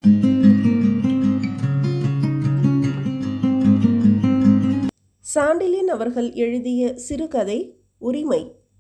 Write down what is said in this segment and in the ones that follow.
சாண்டிலியன் அவர்கள் எழுதிய சிறுகதை உரிமை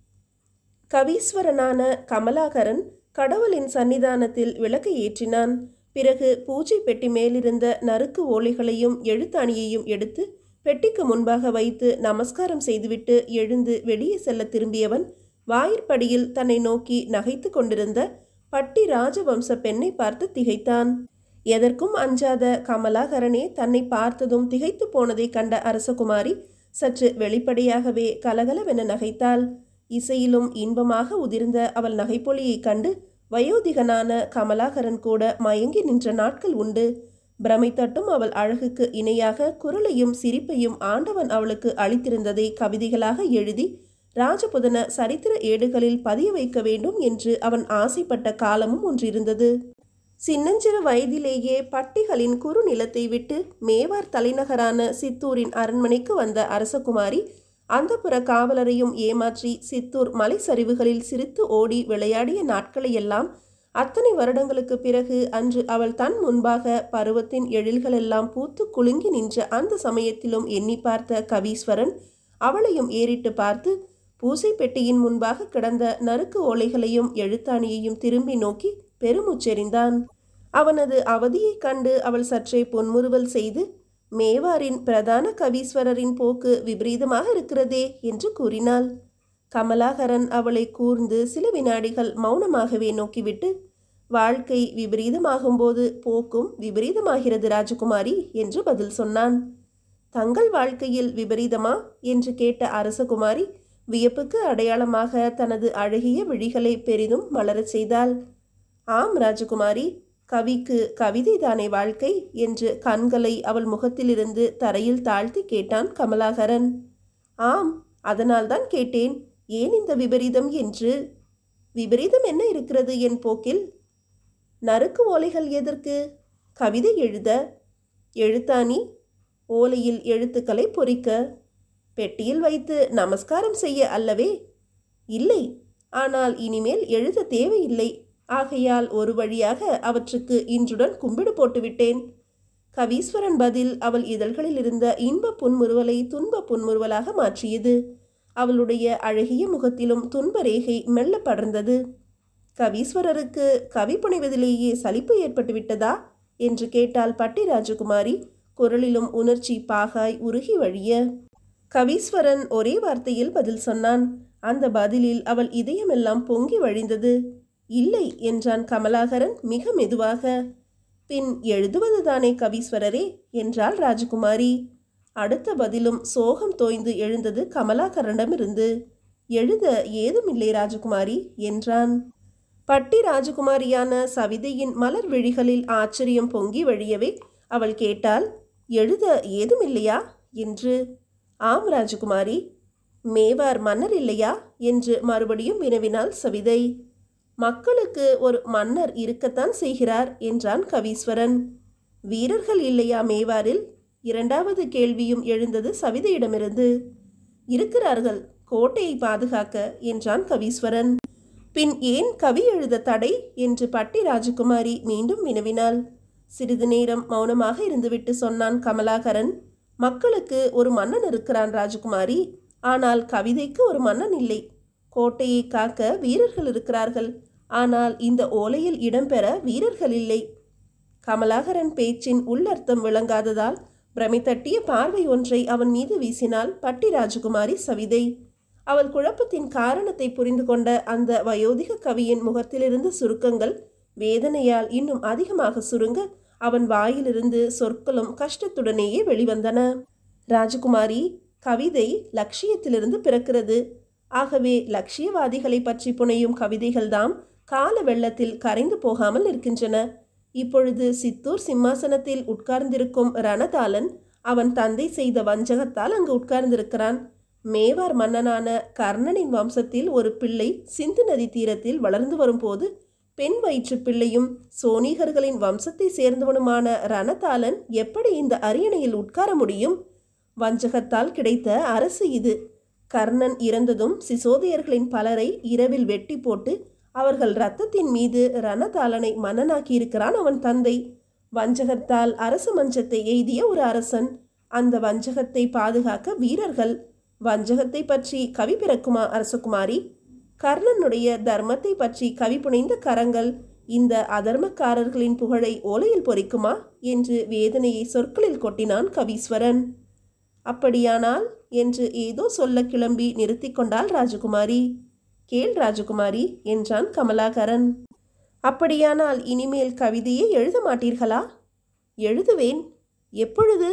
கவீஸ்வரனான கமலாகரன் கடவுளின் சன்னிதானத்தில் விளக்கு ஏற்றினான் பிறகு பூஜை பெட்டி மேலிருந்த நறுக்கு ஓலைகளையும் எழுத்தாணியையும் எடுத்து பெட்டிக்கு முன்பாக வைத்து நமஸ்காரம் செய்துவிட்டு எழுந்து வெளியே செல்ல திரும்பியவன் வாயிற்படியில் தன்னை நோக்கி நகைத்து கொண்டிருந்த பட்டி ராஜவம்ச பெண்ணை பார்த்து திகைத்தான் எதற்கும் அஞ்சாத கமலாகரனே தன்னை பார்த்ததும் திகைத்து போனதை கண்ட அரசகுமாரி சற்று வெளிப்படையாகவே கலகலவென நகைத்தாள் இசையிலும் இன்பமாக உதிர்ந்த அவள் நகைப்பொலியைக் கண்டு வயோதிகனான கமலாகரன் கூட மயங்கி நின்ற நாட்கள் உண்டு பிரமை தட்டும் அவள் அழகுக்கு இணையாக குரலையும் சிரிப்பையும் ஆண்டவன் அவளுக்கு அளித்திருந்ததை கவிதைகளாக எழுதி ராஜபுதன சரித்திர ஏடுகளில் பதிய வைக்க வேண்டும் என்று அவன் ஆசைப்பட்ட காலமும் ஒன்றிருந்தது சின்னஞ்சிறு வயதிலேயே பட்டிகளின் குறுநிலத்தை விட்டு மேவார் தலைநகரான சித்தூரின் அரண்மனைக்கு வந்த அரசகுமாரி அந்தப்புற காவலரையும் ஏமாற்றி சித்தூர் மலை சரிவுகளில் சிரித்து ஓடி விளையாடிய நாட்களையெல்லாம் அத்தனை வருடங்களுக்கு பிறகு அன்று அவள் தன் முன்பாக பருவத்தின் எழில்களெல்லாம் பூத்து குலுங்கி நின்ற அந்த சமயத்திலும் எண்ணி பார்த்த கவீஸ்வரன் அவளையும் ஏறிட்டு பார்த்து பூசை பெட்டியின் முன்பாக கிடந்த நறுக்கு ஓலைகளையும் எழுத்தாணியையும் திரும்பி நோக்கி பெருமுச்செறிந்தான் அவனது அவதியைக் கண்டு அவள் சற்றே பொன்முறுவல் செய்து மேவாரின் பிரதான கவீஸ்வரரின் போக்கு விபரீதமாக இருக்கிறதே என்று கூறினாள் கமலாகரன் அவளை கூர்ந்து சில வினாடிகள் மௌனமாகவே நோக்கிவிட்டு வாழ்க்கை விபரீதமாகும்போது போக்கும் விபரீதமாகிறது ராஜகுமாரி என்று பதில் சொன்னான் தங்கள் வாழ்க்கையில் விபரீதமா என்று கேட்ட அரசகுமாரி வியப்புக்கு அடையாளமாக தனது அழகிய விழிகளை பெரிதும் மலரச் செய்தாள் ஆம் ராஜகுமாரி கவிக்கு கவிதைதானே வாழ்க்கை என்று கண்களை அவள் முகத்திலிருந்து தரையில் தாழ்த்தி கேட்டான் கமலாகரன் ஆம் அதனால்தான் கேட்டேன் ஏன் இந்த விபரீதம் என்று விபரீதம் என்ன இருக்கிறது என் போக்கில் நறுக்கு ஓலைகள் எதற்கு கவிதை எழுத எழுத்தாணி ஓலையில் எழுத்துக்களை பொறிக்க பெட்டியில் வைத்து நமஸ்காரம் செய்ய அல்லவே இல்லை ஆனால் இனிமேல் எழுத தேவையில்லை ஆகையால் ஒரு வழியாக அவற்றுக்கு இன்றுடன் கும்பிடு போட்டுவிட்டேன் கவீஸ்வரன் பதில் அவள் இதழ்களில் இருந்த இன்ப புன்முறுவலை துன்ப புன்முறுவலாக மாற்றியது அவளுடைய அழகிய முகத்திலும் துன்ப ரேகை மெல்ல படர்ந்தது கவீஸ்வரருக்கு கவி புனைவதிலேயே சலிப்பு ஏற்பட்டு விட்டதா என்று கேட்டாள் பட்டி ராஜகுமாரி குரலிலும் உணர்ச்சி பாகாய் உருகி வழிய கவீஸ்வரன் ஒரே வார்த்தையில் பதில் சொன்னான் அந்த பதிலில் அவள் இதயமெல்லாம் பொங்கி வழிந்தது இல்லை என்றான் கமலாகரன் மிக மெதுவாக பின் எழுதுவதுதானே கவீஸ்வரரே என்றாள் ராஜகுமாரி அடுத்த பதிலும் சோகம் தோய்ந்து எழுந்தது கமலாகரனிடமிருந்து எழுத ஏதுமில்லை ராஜகுமாரி என்றான் பட்டி ராஜகுமாரியான சவிதையின் மலர் விழிகளில் ஆச்சரியம் பொங்கி வழியவே அவள் கேட்டாள் எழுத ஏதுமில்லையா என்று ஆம் ராஜகுமாரி மேவார் மன்னர் இல்லையா என்று மறுபடியும் வினவினாள் சவிதை மக்களுக்கு ஒரு மன்னர் இருக்கத்தான் செய்கிறார் என்றான் கவீஸ்வரன் வீரர்கள் இல்லையா மேவாரில் இரண்டாவது கேள்வியும் எழுந்தது சவிதையிடமிருந்து இருக்கிறார்கள் கோட்டையை பாதுகாக்க என்றான் கவீஸ்வரன் பின் ஏன் கவி எழுத தடை என்று பட்டி ராஜகுமாரி மீண்டும் வினவினாள் சிறிது நேரம் மௌனமாக இருந்துவிட்டு சொன்னான் கமலாகரன் மக்களுக்கு ஒரு மன்னன் இருக்கிறான் ராஜகுமாரி ஆனால் கவிதைக்கு ஒரு மன்னன் இல்லை கோட்டையை காக்க வீரர்கள் இருக்கிறார்கள் ஆனால் இந்த ஓலையில் இடம்பெற வீரர்கள் இல்லை கமலாகரன் பேச்சின் உள்ளர்த்தம் விளங்காததால் பிரமை தட்டிய பார்வை ஒன்றை அவன் மீது வீசினாள் பட்டி ராஜகுமாரி சவிதை அவள் குழப்பத்தின் காரணத்தை புரிந்து கொண்ட அந்த வயோதிக கவியின் முகத்திலிருந்து சுருக்கங்கள் வேதனையால் இன்னும் அதிகமாக சுருங்க அவன் வாயிலிருந்து சொற்களும் கஷ்டத்துடனேயே வெளிவந்தன ராஜகுமாரி கவிதை லட்சியத்திலிருந்து பிறக்கிறது ஆகவே லட்சியவாதிகளை பற்றி புனையும் கவிதைகள்தாம் கால வெள்ளத்தில் கரைந்து போகாமல் இருக்கின்றன இப்பொழுது சித்தூர் சிம்மாசனத்தில் உட்கார்ந்திருக்கும் ரணதாளன் அவன் தந்தை செய்த வஞ்சகத்தால் அங்கு உட்கார்ந்திருக்கிறான் மேவார் மன்னனான கர்ணனின் வம்சத்தில் ஒரு பிள்ளை சிந்து நதி தீரத்தில் வளர்ந்து வரும்போது பெண் வயிற்று பிள்ளையும் சோனிகர்களின் வம்சத்தை சேர்ந்தவனுமான ரணதாளன் எப்படி இந்த அரியணையில் உட்கார முடியும் வஞ்சகத்தால் கிடைத்த அரசு இது கர்ணன் இறந்ததும் சிசோதியர்களின் பலரை இரவில் வெட்டி போட்டு அவர்கள் இரத்தத்தின் மீது ரணதாளனை மன்னனாக்கியிருக்கிறான் அவன் தந்தை வஞ்சகத்தால் அரச மஞ்சத்தை எய்திய ஒரு அரசன் அந்த வஞ்சகத்தை பாதுகாக்க வீரர்கள் வஞ்சகத்தை பற்றி கவி பிறக்குமா அரசகுமாரி கர்ணனுடைய தர்மத்தை பற்றி கவி புனைந்த கரங்கள் இந்த அதர்மக்காரர்களின் புகழை ஓலையில் பொறிக்குமா என்று வேதனையை சொற்களில் கொட்டினான் கவீஸ்வரன் அப்படியானால் என்று ஏதோ சொல்ல கிளம்பி நிறுத்தி கொண்டாள் ராஜகுமாரி கேள் ராஜகுமாரி என்றான் கமலாகரன் அப்படியானால் இனிமேல் கவிதையே எழுத மாட்டீர்களா எழுதுவேன் எப்பொழுது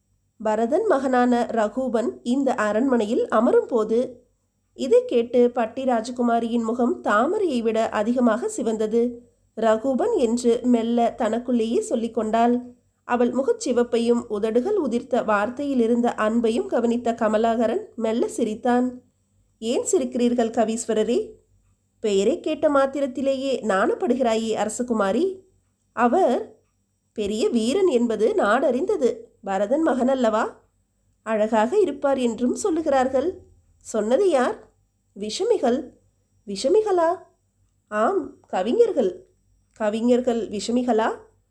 பரதன் மகனான ரகுபன் இந்த அரண்மனையில் அமரும் போது இதை கேட்டு பட்டி ராஜகுமாரியின் முகம் தாமரையை விட அதிகமாக சிவந்தது ரகுபன் என்று மெல்ல தனக்குள்ளேயே சொல்லிக்கொண்டாள் அவள் முகச்சிவப்பையும் உதடுகள் உதிர்த்த வார்த்தையில் இருந்த அன்பையும் கவனித்த கமலாகரன் மெல்ல சிரித்தான் ஏன் சிரிக்கிறீர்கள் கவீஸ்வரரே பெயரை கேட்ட மாத்திரத்திலேயே நாணப்படுகிறாயே அரசகுமாரி அவர் பெரிய வீரன் என்பது நாடறிந்தது பரதன் மகன் அல்லவா அழகாக இருப்பார் என்றும் சொல்லுகிறார்கள் சொன்னது யார் விஷமிகள் விஷமிகளா ஆம் கவிஞர்கள் கவிஞர்கள் விஷமிகளா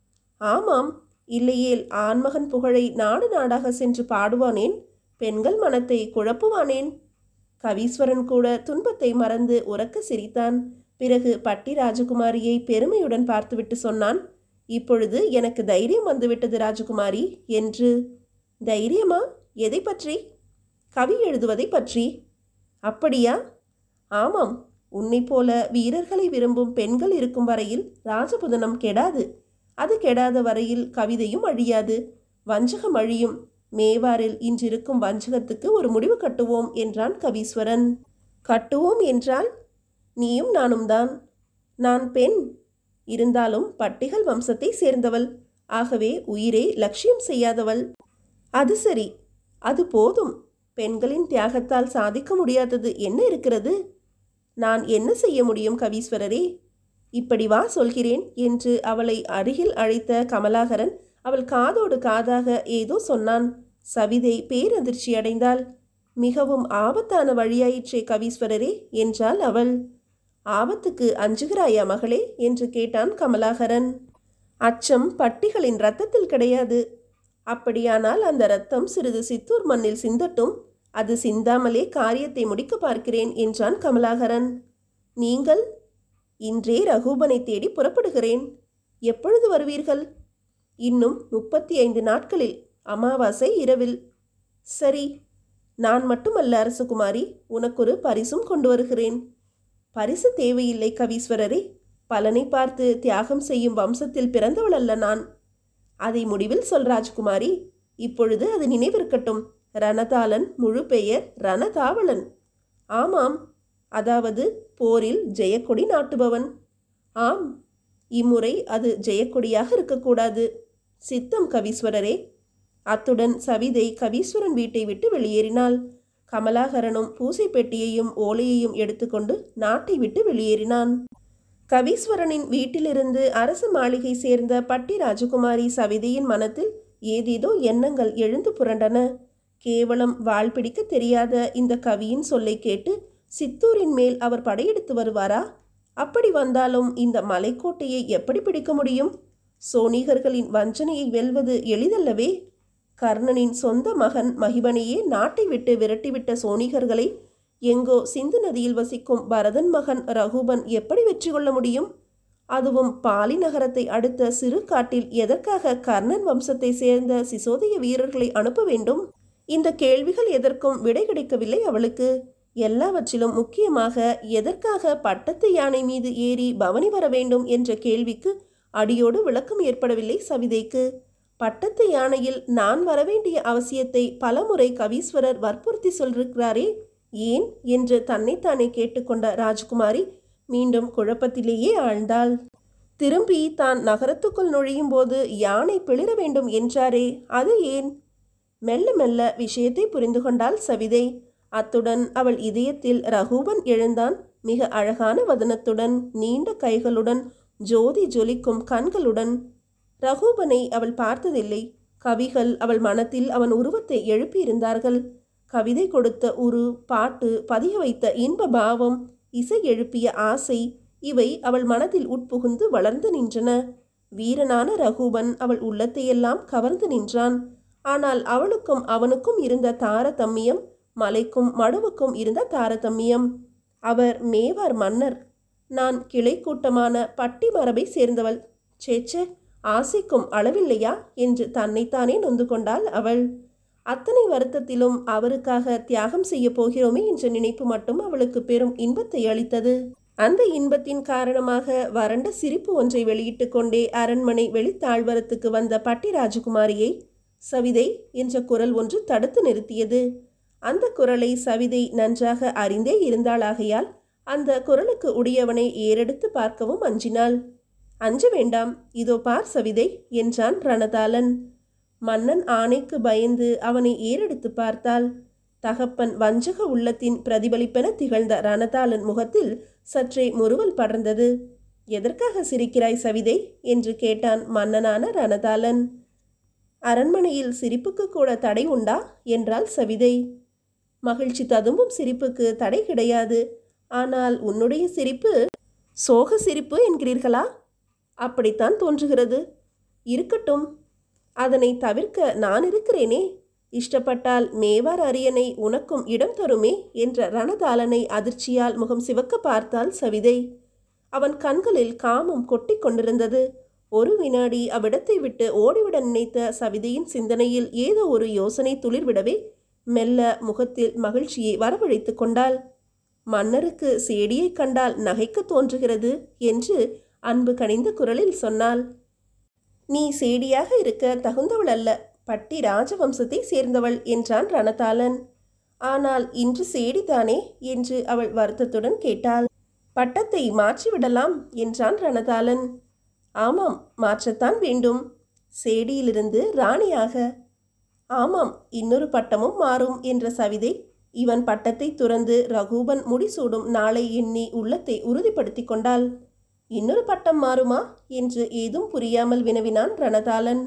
ஆமாம் இல்லையேல் ஆண்மகன் புகழை நாடு நாடாக சென்று பாடுவானேன் பெண்கள் மனத்தை குழப்புவானேன் கவீஸ்வரன் கூட துன்பத்தை மறந்து உறக்க சிரித்தான் பிறகு பட்டி ராஜகுமாரியை பெருமையுடன் பார்த்துவிட்டு சொன்னான் இப்பொழுது எனக்கு தைரியம் வந்துவிட்டது ராஜகுமாரி என்று தைரியமா எதை பற்றி கவி எழுதுவதை பற்றி அப்படியா ஆமாம் உன்னைப் போல வீரர்களை விரும்பும் பெண்கள் இருக்கும் வரையில் ராஜபுதனம் கெடாது அது கெடாத வரையில் கவிதையும் அழியாது வஞ்சகம் அழியும் மேவாரில் இன்றிருக்கும் வஞ்சகத்துக்கு ஒரு முடிவு கட்டுவோம் என்றான் கவீஸ்வரன் கட்டுவோம் என்றால் நீயும் நானும் தான் நான் பெண் இருந்தாலும் பட்டிகள் வம்சத்தை சேர்ந்தவள் ஆகவே உயிரை லட்சியம் செய்யாதவள் அது சரி அது போதும் பெண்களின் தியாகத்தால் சாதிக்க முடியாதது என்ன இருக்கிறது நான் என்ன செய்ய முடியும் கவீஸ்வரரே இப்படி வா சொல்கிறேன் என்று அவளை அருகில் அழைத்த கமலாகரன் அவள் காதோடு காதாக ஏதோ சொன்னான் சவிதை பேரதிர்ச்சி அடைந்தாள் மிகவும் ஆபத்தான வழியாயிற்றே கவீஸ்வரரே என்றாள் அவள் ஆபத்துக்கு அஞ்சுகிறாயா மகளே என்று கேட்டான் கமலாகரன் அச்சம் பட்டிகளின் ரத்தத்தில் கிடையாது அப்படியானால் அந்த ரத்தம் சிறிது சித்தூர் மண்ணில் சிந்தட்டும் அது சிந்தாமலே காரியத்தை முடிக்க பார்க்கிறேன் என்றான் கமலாகரன் நீங்கள் இன்றே ரகுபனை தேடி புறப்படுகிறேன் எப்பொழுது வருவீர்கள் இன்னும் முப்பத்தி ஐந்து நாட்களில் அமாவாசை இரவில் சரி நான் மட்டுமல்ல அரசகுமாரி உனக்கொரு பரிசும் கொண்டு வருகிறேன் பரிசு தேவையில்லை கவீஸ்வரரே பலனை பார்த்து தியாகம் செய்யும் வம்சத்தில் பிறந்தவள் அல்ல நான் அதை முடிவில் சொல் ராஜ்குமாரி இப்பொழுது அது நினைவிருக்கட்டும் ரணதாளன் முழு பெயர் ரணதாவளன் ஆமாம் அதாவது போரில் ஜெயக்கொடி நாட்டுபவன் ஆம் இம்முறை அது ஜெயக்கொடியாக இருக்கக்கூடாது சித்தம் கவீஸ்வரரே அத்துடன் சவிதை கவீஸ்வரன் வீட்டை விட்டு வெளியேறினாள் கமலாகரனும் பூசை பெட்டியையும் ஓலையையும் எடுத்துக்கொண்டு நாட்டை விட்டு வெளியேறினான் கவீஸ்வரனின் வீட்டிலிருந்து அரச மாளிகை சேர்ந்த பட்டி ராஜகுமாரி சவிதையின் மனத்தில் ஏதேதோ எண்ணங்கள் எழுந்து புரண்டன கேவலம் வாழ் பிடிக்க தெரியாத இந்த கவியின் சொல்லை கேட்டு சித்தூரின் மேல் அவர் படையெடுத்து வருவாரா அப்படி வந்தாலும் இந்த மலைக்கோட்டையை எப்படி பிடிக்க முடியும் சோனிகர்களின் வஞ்சனையை வெல்வது எளிதல்லவே கர்ணனின் சொந்த மகன் மகிபனையே நாட்டை விட்டு விரட்டிவிட்ட சோனிகர்களை எங்கோ சிந்து நதியில் வசிக்கும் பரதன் மகன் ரகுபன் எப்படி வெற்றி கொள்ள முடியும் அதுவும் பாலி நகரத்தை அடுத்த சிறு காட்டில் எதற்காக கர்ணன் வம்சத்தை சேர்ந்த சிசோதிய வீரர்களை அனுப்ப வேண்டும் இந்த கேள்விகள் எதற்கும் விடை கிடைக்கவில்லை அவளுக்கு எல்லாவற்றிலும் முக்கியமாக எதற்காக பட்டத்து யானை மீது ஏறி பவனி வர வேண்டும் என்ற கேள்விக்கு அடியோடு விளக்கம் ஏற்படவில்லை சவிதைக்கு பட்டத்து யானையில் நான் வரவேண்டிய அவசியத்தை பலமுறை கவீஸ்வரர் வற்புறுத்தி சொல்லிருக்கிறாரே ஏன் என்று தன்னைத்தானே கேட்டுக்கொண்ட ராஜகுமாரி மீண்டும் குழப்பத்திலேயே ஆழ்ந்தாள் திரும்பி தான் நகரத்துக்குள் நுழையும் போது யானை பிளிர வேண்டும் என்றாரே அது ஏன் மெல்ல மெல்ல விஷயத்தை புரிந்து கொண்டாள் சவிதை அத்துடன் அவள் இதயத்தில் ரகுபன் எழுந்தான் மிக அழகான வதனத்துடன் நீண்ட கைகளுடன் ஜோதி ஜொலிக்கும் கண்களுடன் ரகுபனை அவள் பார்த்ததில்லை கவிகள் அவள் மனத்தில் அவன் உருவத்தை எழுப்பியிருந்தார்கள் கவிதை கொடுத்த உரு பாட்டு பதிய வைத்த இன்ப பாவம் இசை எழுப்பிய ஆசை இவை அவள் மனதில் உட்புகுந்து வளர்ந்து நின்றன வீரனான ரகுபன் அவள் உள்ளத்தையெல்லாம் கவர்ந்து நின்றான் ஆனால் அவளுக்கும் அவனுக்கும் இருந்த தாரதம்மியம் மலைக்கும் மடுவுக்கும் இருந்த தாரதம்மியம் அவர் மேவார் மன்னர் நான் கிளை கூட்டமான பட்டி மரபை சேர்ந்தவள் சேச்சே ஆசைக்கும் அளவில்லையா என்று தன்னைத்தானே நொந்து கொண்டாள் அவள் அத்தனை வருத்தத்திலும் அவருக்காக தியாகம் செய்ய போகிறோமே என்ற நினைப்பு மட்டும் அவளுக்கு பெரும் இன்பத்தை அளித்தது அந்த இன்பத்தின் காரணமாக வறண்ட சிரிப்பு ஒன்றை வெளியிட்டு கொண்டே அரண்மனை வெளித்தாழ்வரத்துக்கு வந்த பட்டி ராஜகுமாரியை சவிதை என்ற குரல் ஒன்று தடுத்து நிறுத்தியது அந்த குரலை சவிதை நன்றாக அறிந்தே இருந்தாளாகையால் அந்த குரலுக்கு உடையவனை ஏறெடுத்து பார்க்கவும் அஞ்சினாள் அஞ்ச வேண்டாம் இதோ பார் சவிதை என்றான் ரணதாளன் மன்னன் ஆணைக்கு பயந்து அவனை ஏறெடுத்து பார்த்தாள் தகப்பன் வஞ்சக உள்ளத்தின் பிரதிபலிப்பென திகழ்ந்த ரணதாளன் முகத்தில் சற்றே முறுவல் படர்ந்தது எதற்காக சிரிக்கிறாய் சவிதை என்று கேட்டான் மன்னனான ரணதாளன் அரண்மனையில் சிரிப்புக்கு கூட தடை உண்டா என்றாள் சவிதை மகிழ்ச்சி ததும்பும் சிரிப்புக்கு தடை கிடையாது ஆனால் உன்னுடைய சிரிப்பு சோக சிரிப்பு என்கிறீர்களா அப்படித்தான் தோன்றுகிறது இருக்கட்டும் அதனை தவிர்க்க நான் இருக்கிறேனே இஷ்டப்பட்டால் மேவார் அரியணை உனக்கும் இடம் தருமே என்ற ரணதாளனை அதிர்ச்சியால் முகம் சிவக்க பார்த்தாள் சவிதை அவன் கண்களில் காமம் கொட்டிக் கொண்டிருந்தது ஒரு வினாடி அவ்விடத்தை விட்டு ஓடிவிட நினைத்த சவிதையின் சிந்தனையில் ஏதோ ஒரு யோசனை துளிர்விடவே மெல்ல முகத்தில் மகிழ்ச்சியை வரவழைத்து கொண்டாள் மன்னருக்கு சேடியை கண்டால் நகைக்க தோன்றுகிறது என்று அன்பு கனிந்த குரலில் சொன்னாள் நீ சேடியாக இருக்க தகுந்தவள் அல்ல பட்டி ராஜவம்சத்தை சேர்ந்தவள் என்றான் ரணதாளன் ஆனால் இன்று சேடிதானே என்று அவள் வருத்தத்துடன் கேட்டாள் பட்டத்தை மாற்றிவிடலாம் என்றான் ரணதாளன் ஆமாம் மாற்றத்தான் வேண்டும் சேடியிலிருந்து ராணியாக ஆமாம் இன்னொரு பட்டமும் மாறும் என்ற சவிதை இவன் பட்டத்தை துறந்து ரகூபன் முடிசூடும் நாளை எண்ணி உள்ளத்தை உறுதிப்படுத்தி கொண்டாள் இன்னொரு பட்டம் மாறுமா என்று ஏதும் புரியாமல் வினவினான் ரணதாளன்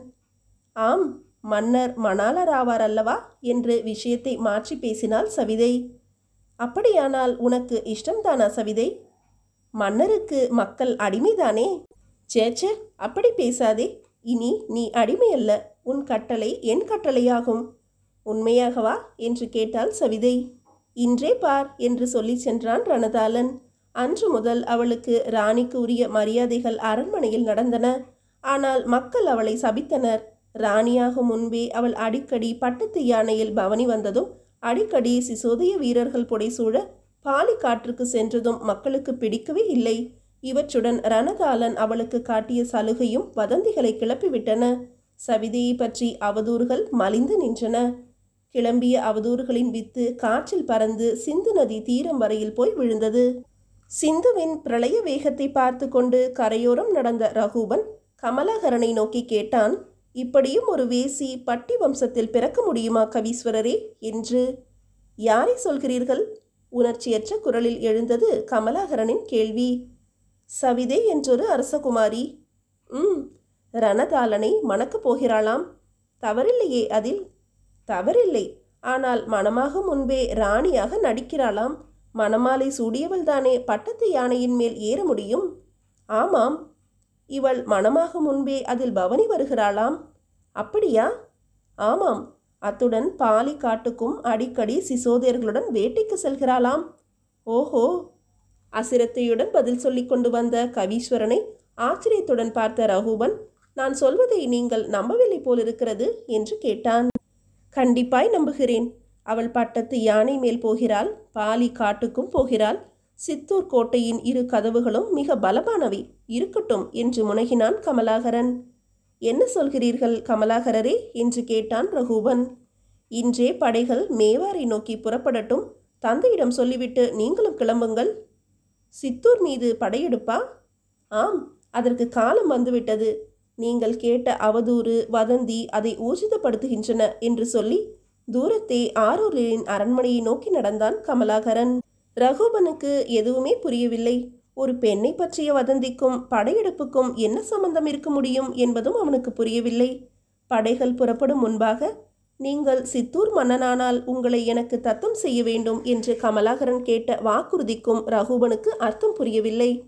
ஆம் மன்னர் மணாளர் ஆவார் அல்லவா என்று விஷயத்தை மாற்றி பேசினாள் சவிதை அப்படியானால் உனக்கு இஷ்டம்தானா சவிதை மன்னருக்கு மக்கள் அடிமைதானே சேச்சே அப்படி பேசாதே இனி நீ அடிமை அல்ல உன் கட்டளை என் கட்டளையாகும் உண்மையாகவா என்று கேட்டாள் சவிதை இன்றே பார் என்று சொல்லி சென்றான் ரணதாளன் அன்று முதல் அவளுக்கு ராணிக்கு உரிய மரியாதைகள் அரண்மனையில் நடந்தன ஆனால் மக்கள் அவளை சபித்தனர் ராணியாகும் முன்பே அவள் அடிக்கடி பட்டத்து யானையில் பவனி வந்ததும் அடிக்கடி சிசோதய வீரர்கள் புடைசூழ பாலி காற்றுக்கு சென்றதும் மக்களுக்கு பிடிக்கவே இல்லை இவற்றுடன் ரணதாளன் அவளுக்கு காட்டிய சலுகையும் வதந்திகளை கிளப்பிவிட்டன சவிதையை பற்றி அவதூறுகள் மலிந்து நின்றன கிளம்பிய அவதூறுகளின் வித்து காற்றில் பறந்து சிந்து நதி தீரம் வரையில் போய் விழுந்தது சிந்துவின் பிரளய வேகத்தை பார்த்து கொண்டு கரையோரம் நடந்த ரகுபன் கமலாகரனை நோக்கி கேட்டான் இப்படியும் ஒரு வேசி பட்டி வம்சத்தில் பிறக்க முடியுமா கவீஸ்வரரே என்று யாரை சொல்கிறீர்கள் உணர்ச்சியற்ற குரலில் எழுந்தது கமலாகரனின் கேள்வி சவிதை என்றொரு அரசகுமாரி ம் ரணதாளனை மணக்கப் போகிறாளாம் தவறில்லையே அதில் தவறில்லை ஆனால் மணமாக முன்பே ராணியாக நடிக்கிறாளாம் மணமாலை சூடியவள்தானே பட்டத்து யானையின் மேல் ஏற முடியும் ஆமாம் இவள் மணமாக முன்பே அதில் பவனி வருகிறாளாம் அப்படியா ஆமாம் அத்துடன் பாலி காட்டுக்கும் அடிக்கடி சிசோதியர்களுடன் வேட்டைக்கு செல்கிறாளாம் ஓஹோ அசிரத்தையுடன் பதில் சொல்லிக் கொண்டு வந்த கவீஸ்வரனை ஆச்சரியத்துடன் பார்த்த ரகுபன் நான் சொல்வதை நீங்கள் நம்பவில்லை போலிருக்கிறது என்று கேட்டான் கண்டிப்பாய் நம்புகிறேன் அவள் பட்டத்து யானை மேல் போகிறாள் பாலி காட்டுக்கும் போகிறாள் சித்தூர் கோட்டையின் இரு கதவுகளும் மிக பலமானவை இருக்கட்டும் என்று முனகினான் கமலாகரன் என்ன சொல்கிறீர்கள் கமலாகரரே என்று கேட்டான் ரகுபன் இன்றே படைகள் மேவாரை நோக்கி புறப்படட்டும் தந்தையிடம் சொல்லிவிட்டு நீங்களும் கிளம்புங்கள் சித்தூர் மீது படையெடுப்பா ஆம் அதற்கு காலம் வந்துவிட்டது நீங்கள் கேட்ட அவதூறு வதந்தி அதை ஊர்ஜிதப்படுத்துகின்றன என்று சொல்லி தூரத்தே ஆரூரின் அரண்மனையை நோக்கி நடந்தான் கமலாகரன் ரகுபனுக்கு எதுவுமே புரியவில்லை ஒரு பெண்ணை பற்றிய வதந்திக்கும் படையெடுப்புக்கும் என்ன சம்பந்தம் இருக்க முடியும் என்பதும் அவனுக்கு புரியவில்லை படைகள் புறப்படும் முன்பாக நீங்கள் சித்தூர் மன்னனானால் உங்களை எனக்கு தத்தம் செய்ய வேண்டும் என்று கமலாகரன் கேட்ட வாக்குறுதிக்கும் ரகுபனுக்கு அர்த்தம் புரியவில்லை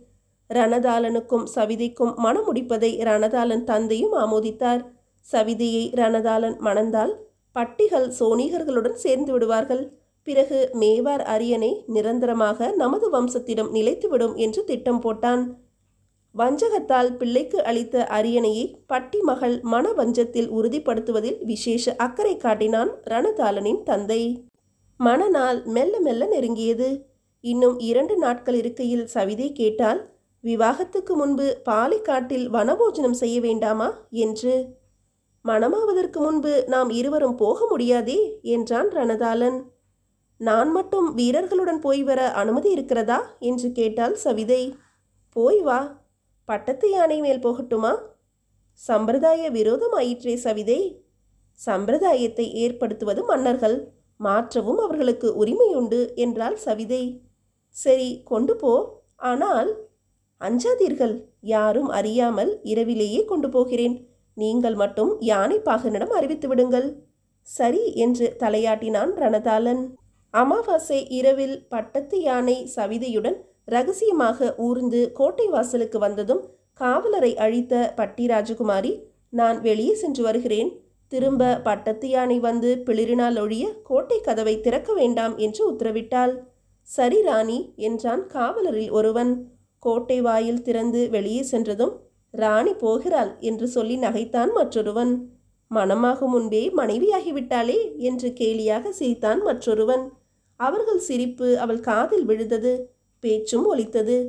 ரணதாளனுக்கும் சவிதைக்கும் மனம் முடிப்பதை ரணதாளன் தந்தையும் ஆமோதித்தார் சவிதையை ரணதாளன் மணந்தால் பட்டிகள் சோனிகர்களுடன் சேர்ந்து விடுவார்கள் பிறகு மேவார் அரியணை நிரந்தரமாக நமது வம்சத்திடம் நிலைத்துவிடும் என்று திட்டம் போட்டான் வஞ்சகத்தால் பிள்ளைக்கு அளித்த அரியணையை பட்டி மகள் மன வஞ்சத்தில் உறுதிப்படுத்துவதில் விசேஷ அக்கறை காட்டினான் ரணதாளனின் தந்தை மணநாள் மெல்ல மெல்ல நெருங்கியது இன்னும் இரண்டு நாட்கள் இருக்கையில் சவிதை கேட்டால் விவாகத்துக்கு முன்பு பாலைக்காட்டில் வனபோஜனம் செய்ய வேண்டாமா என்று மணமாவதற்கு முன்பு நாம் இருவரும் போக முடியாதே என்றான் ரணதாளன் நான் மட்டும் வீரர்களுடன் போய் வர அனுமதி இருக்கிறதா என்று கேட்டாள் சவிதை போய் வா பட்டத்து யானை மேல் போகட்டுமா சம்பிரதாய விரோதமாயிற்றே சவிதை சம்பிரதாயத்தை ஏற்படுத்துவது மன்னர்கள் மாற்றவும் அவர்களுக்கு உரிமையுண்டு என்றாள் சவிதை சரி கொண்டு போ ஆனால் அஞ்சாதீர்கள் யாரும் அறியாமல் இரவிலேயே கொண்டு போகிறேன் நீங்கள் மட்டும் யானை பாகனிடம் அறிவித்து விடுங்கள் சரி என்று தலையாட்டினான் ரணதாளன் அமாவாசை இரவில் பட்டத்து யானை சவிதையுடன் ரகசியமாக ஊர்ந்து கோட்டை வாசலுக்கு வந்ததும் காவலரை அழித்த பட்டி ராஜகுமாரி நான் வெளியே சென்று வருகிறேன் திரும்ப பட்டத்து யானை வந்து பிளிரினால் ஒழிய கோட்டை கதவை திறக்க வேண்டாம் என்று உத்தரவிட்டாள் சரி ராணி என்றான் காவலரில் ஒருவன் கோட்டை வாயில் திறந்து வெளியே சென்றதும் ராணி போகிறாள் என்று சொல்லி நகைத்தான் மற்றொருவன் மணமாகும் முன்பே மனைவியாகிவிட்டாளே என்று கேலியாக சிரித்தான் மற்றொருவன் அவர்கள் சிரிப்பு அவள் காதில் விழுந்தது பேச்சும் ஒலித்தது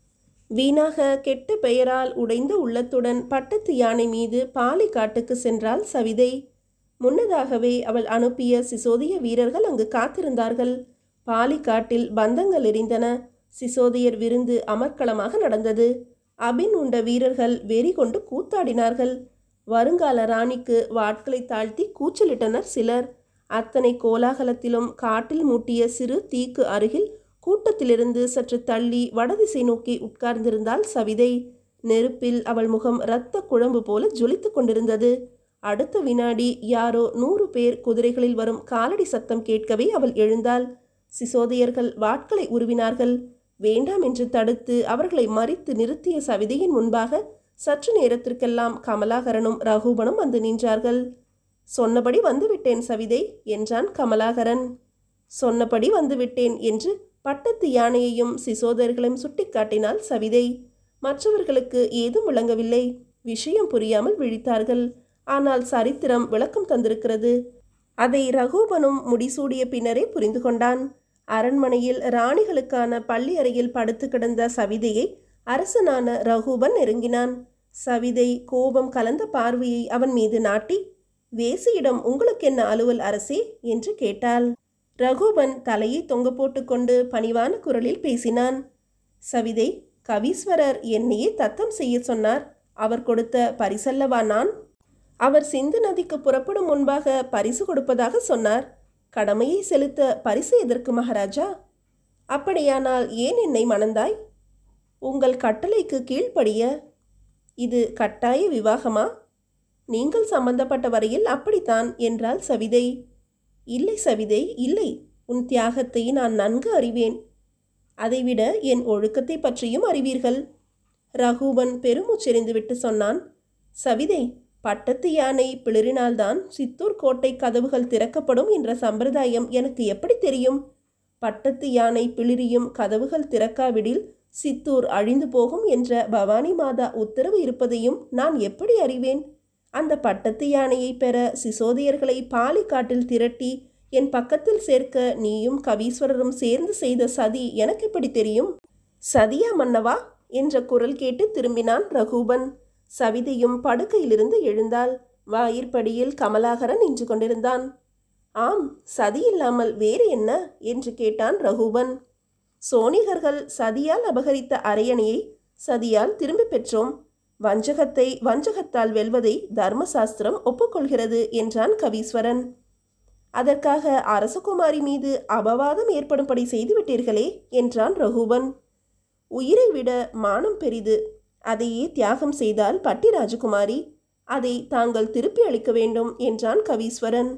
வீணாக கெட்ட பெயரால் உடைந்த உள்ளத்துடன் பட்டத்து யானை மீது பாலைக்காட்டுக்கு சென்றாள் சவிதை முன்னதாகவே அவள் அனுப்பிய சிசோதிய வீரர்கள் அங்கு காத்திருந்தார்கள் பாலிக்காட்டில் பந்தங்கள் எரிந்தன சிசோதியர் விருந்து அமர்க்களமாக நடந்தது அபின் உண்ட வீரர்கள் வெறி கொண்டு கூத்தாடினார்கள் வருங்கால ராணிக்கு வாட்களை தாழ்த்தி கூச்சலிட்டனர் சிலர் அத்தனை கோலாகலத்திலும் காட்டில் மூட்டிய சிறு தீக்கு அருகில் கூட்டத்திலிருந்து சற்று தள்ளி வடதிசை நோக்கி உட்கார்ந்திருந்தாள் சவிதை நெருப்பில் அவள் முகம் இரத்த குழம்பு போல ஜொலித்துக் கொண்டிருந்தது அடுத்த வினாடி யாரோ நூறு பேர் குதிரைகளில் வரும் காலடி சத்தம் கேட்கவே அவள் எழுந்தாள் சிசோதியர்கள் வாட்களை உருவினார்கள் வேண்டாம் என்று தடுத்து அவர்களை மறித்து நிறுத்திய சவிதையின் முன்பாக சற்று நேரத்திற்கெல்லாம் கமலாகரனும் ரகுபனும் வந்து நின்றார்கள் சொன்னபடி வந்துவிட்டேன் சவிதை என்றான் கமலாகரன் சொன்னபடி வந்துவிட்டேன் என்று பட்டத்து யானையையும் சிசோதர்களையும் சுட்டிக்காட்டினாள் சவிதை மற்றவர்களுக்கு ஏதும் விளங்கவில்லை விஷயம் புரியாமல் விழித்தார்கள் ஆனால் சரித்திரம் விளக்கம் தந்திருக்கிறது அதை ரகுபனும் முடிசூடிய பின்னரே புரிந்து கொண்டான் அரண்மனையில் ராணிகளுக்கான பள்ளி அறையில் படுத்து கிடந்த சவிதையை அரசனான ரகுபன் நெருங்கினான் சவிதை கோபம் கலந்த பார்வையை அவன் மீது நாட்டி வேசியிடம் உங்களுக்கு என்ன அலுவல் அரசே என்று கேட்டாள் ரகுபன் தலையை தொங்க போட்டுக்கொண்டு பணிவான குரலில் பேசினான் சவிதை கவீஸ்வரர் என்னையே தத்தம் செய்ய சொன்னார் அவர் கொடுத்த பரிசல்லவா நான் அவர் சிந்து நதிக்கு புறப்படும் முன்பாக பரிசு கொடுப்பதாக சொன்னார் கடமையை செலுத்த பரிசு எதற்கு மகாராஜா அப்படியானால் ஏன் என்னை மணந்தாய் உங்கள் கட்டளைக்கு கீழ்ப்படிய இது கட்டாய விவாகமா நீங்கள் சம்பந்தப்பட்ட வரையில் அப்படித்தான் என்றாள் சவிதை இல்லை சவிதை இல்லை உன் தியாகத்தை நான் நன்கு அறிவேன் அதைவிட என் ஒழுக்கத்தை பற்றியும் அறிவீர்கள் ரகுவன் பெருமூச்செறிந்துவிட்டு சொன்னான் சவிதை பட்டத்து யானை பிளிரினால்தான் சித்தூர் கோட்டை கதவுகள் திறக்கப்படும் என்ற சம்பிரதாயம் எனக்கு எப்படி தெரியும் பட்டத்து யானை பிளிரியும் கதவுகள் திறக்காவிடில் சித்தூர் அழிந்து போகும் என்ற பவானி மாதா உத்தரவு இருப்பதையும் நான் எப்படி அறிவேன் அந்த பட்டத்து யானையை பெற சிசோதியர்களை பாலிக்காட்டில் திரட்டி என் பக்கத்தில் சேர்க்க நீயும் கவீஸ்வரரும் சேர்ந்து செய்த சதி எனக்கு எப்படி தெரியும் சதியா மன்னவா என்ற குரல் கேட்டு திரும்பினான் ரகுபன் சவிதையும் படுக்கையிலிருந்து எழுந்தாள் வாயிற்படியில் கமலாகரன் நின்று கொண்டிருந்தான் ஆம் சதி இல்லாமல் வேறு என்ன என்று கேட்டான் ரகுபன் சோனிகர்கள் சதியால் அபகரித்த அரையணையை சதியால் திரும்பி பெற்றோம் வஞ்சகத்தை வஞ்சகத்தால் வெல்வதை தர்மசாஸ்திரம் ஒப்புக்கொள்கிறது என்றான் கவீஸ்வரன் அதற்காக அரசகுமாரி மீது அபவாதம் ஏற்படும்படி செய்துவிட்டீர்களே என்றான் ரகுபன் உயிரை விட மானம் பெரிது அதையே தியாகம் செய்தால் பட்டி ராஜகுமாரி அதை தாங்கள் திருப்பி அளிக்க வேண்டும் என்றான் கவீஸ்வரன்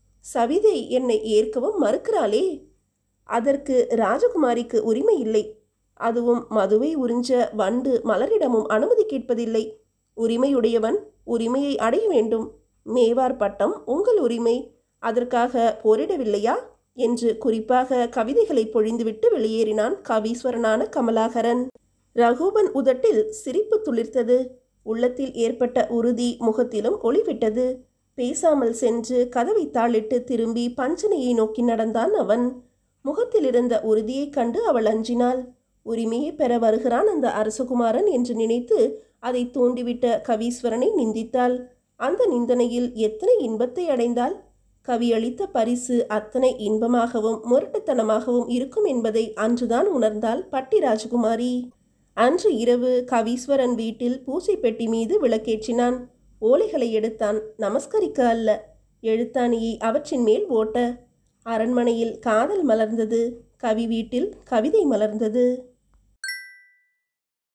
சவிதை என்னை ஏற்கவும் மறுக்கிறாளே அதற்கு ராஜகுமாரிக்கு உரிமை இல்லை அதுவும் மதுவை உறிஞ்ச வண்டு மலரிடமும் அனுமதி கேட்பதில்லை உரிமையுடையவன் உரிமையை அடைய வேண்டும் மேவார் பட்டம் உங்கள் உரிமை அதற்காக போரிடவில்லையா என்று குறிப்பாக கவிதைகளை பொழிந்துவிட்டு வெளியேறினான் கவீஸ்வரனான கமலாகரன் ரகுபன் உதட்டில் சிரிப்பு துளிர்த்தது உள்ளத்தில் ஏற்பட்ட உறுதி முகத்திலும் ஒளிவிட்டது பேசாமல் சென்று கதவை தாளிட்டு திரும்பி பஞ்சனையை நோக்கி நடந்தான் அவன் முகத்தில் இருந்த உறுதியைக் கண்டு அவள் அஞ்சினாள் உரிமையை பெற வருகிறான் அந்த அரசகுமாரன் என்று நினைத்து அதை தூண்டிவிட்ட கவீஸ்வரனை நிந்தித்தாள் அந்த நிந்தனையில் எத்தனை இன்பத்தை அடைந்தாள் கவி அளித்த பரிசு அத்தனை இன்பமாகவும் முரட்டுத்தனமாகவும் இருக்கும் என்பதை அன்றுதான் உணர்ந்தாள் பட்டி ராஜகுமாரி அன்று இரவு கவீஸ்வரன் வீட்டில் பூசை பெட்டி மீது விளக்கேற்றினான் ஓலைகளை எடுத்தான் நமஸ்கரிக்க அல்ல எழுத்தாணியை அவற்றின் மேல் ஓட்ட அரண்மனையில் காதல் மலர்ந்தது கவி வீட்டில் கவிதை மலர்ந்தது